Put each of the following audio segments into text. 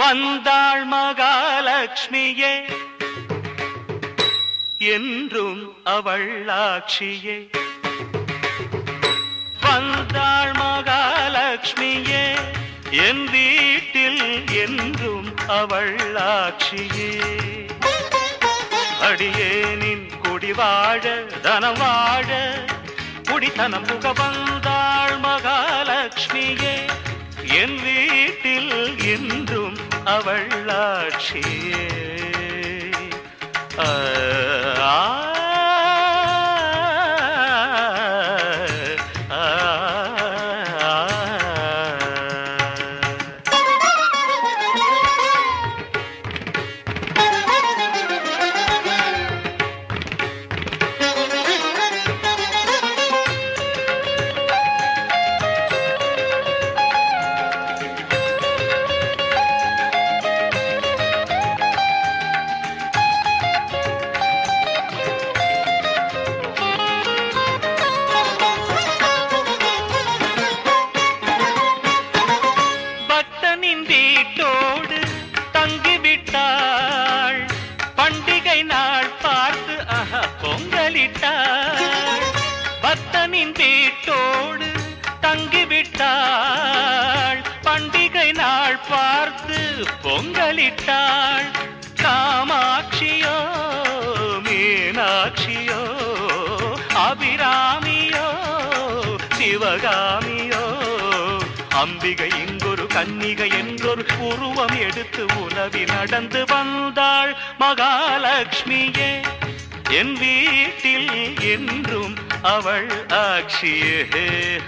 வந்தாள் மகாலட்சுமியே என்றும் அவள் ஆட்சியே வந்தாள் மகாலட்சுமியே என் வீட்டில் என்றும் அவள் ஆட்சியே அடியேனின் குடி வாழ தனம் வாழ குடித்தனம் புக வந்தாள் மகாலட்சுமியே என் வீட்டில் என்றும் அவள் ஆட்சியே ஆ, ஆ, ஆ, ஆ. பக்தனின் வீட்டோடு தங்கிவிட்டாள் பண்டிகை நாள் பார்த்து ஆஹா பொங்கலிட்டாள் பக்தனின் வீட்டோடு தங்கிவிட்டாள் பண்டிகை நாள் பார்த்து பொங்கலிட்டாள் காமாட்சியோ மீனாட்சியோ அபிராமியோ சிவகாமியோ அம்பிகை இங்கொரு கன்னிகை என்றொரு உருவம் எடுத்து உலவி நடந்து வந்தாள் மகாலட்சுமியே என் வீட்டில் என்றும் அவள் ஆட்சியே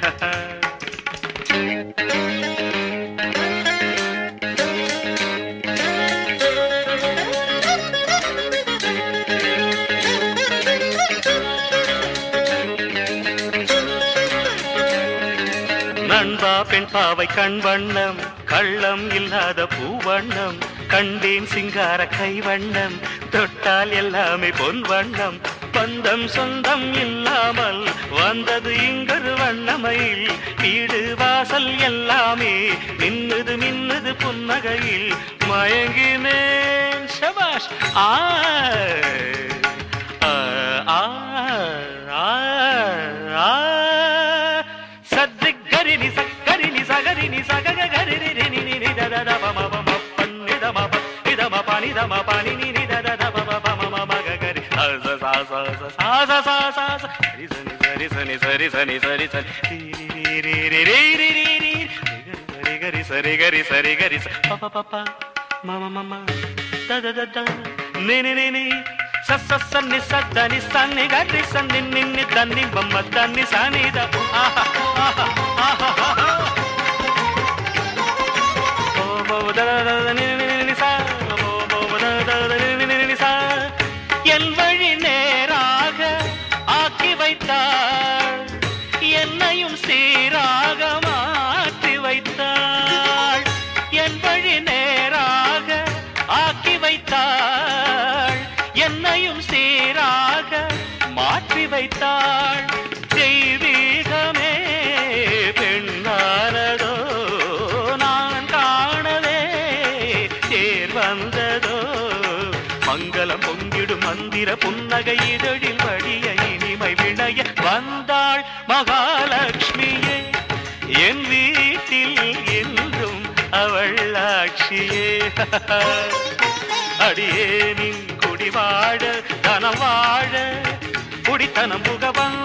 நண்பா பெண் பாவை கண் வண்ணம் கள்ளம் இல்லாத பூவண்ணம் கண்டேன் சிங்கார கைவண்ணம் தொட்டால் எல்லாமே பொன் வண்ணம் பந்தம் சொந்தம் இல்லாமல் வந்தது இங்கொரு வண்ணமையில் வீடு வாசல் எல்லாமே மின்னுது மின்னுது புன்னகையில் மயங்கினேன் சபாஷ் ஆ ஆ, ஆ, ஆ, ஆ. சத்திக் கரினி சக்கரினி சகரினி சகக கரினி ரினி நினி தத தப மப மப்பன்னி தம ப இதம பனி தம பனி நினி தத தப பப மம மக கரி ச ச ச ச ச ச ச ச ச ச சரி சனி சரி சனி சரி சனி சரி சனி ரி ரி ரி ரி ரி ரி ரி ரி ரி சரி கரி சரி கரி சரி கரி ச ப ப ப ப மம மம த த த த நி நி நி நி ಸ ಸ ಸ ನಿ ಸ ದ ನಿ ಸ ನಿ ಗ ರಿ ಸ ನಿ ನಿ ನಿ ದ ನಿ ಬ ಮ ದ ನಿ ಸ ನಿ ದ ಆಹಾ ಆಹಾ ಆಹಾ ಆಹಾ ಓ ಬೋ ದ ದ ದ ದ ನಿ ನಿ ನಿ ನಿ ಸ ಬೋ ಬೋ ದ ದ ದ ನಿ ನಿ ನಿ ನಿ ಸ என் வழி நேராக ஆக்கி வைத்தாள் என்னையும் சீராக மாற்றி வைத்தாள் என் வழி நேராக ஆக்கி வைத்தாள் என்னையும் சீராக மாற்றி வைத்தாள் தெய்வீகமே பெண்ணானதோ நான் காணவே தேர் வந்ததோ மங்களம் பொங்கிடும் மந்திர புன்னகை இதழில் வடிய இனிமை விளைய வந்தாள் மகாலட்சுமியே என் வீட்டில் என்றும் அவள் ஆட்சியே அடியேனின் குடி வாழ தனம் வாழ குடித்தனம் புக வந்தாள்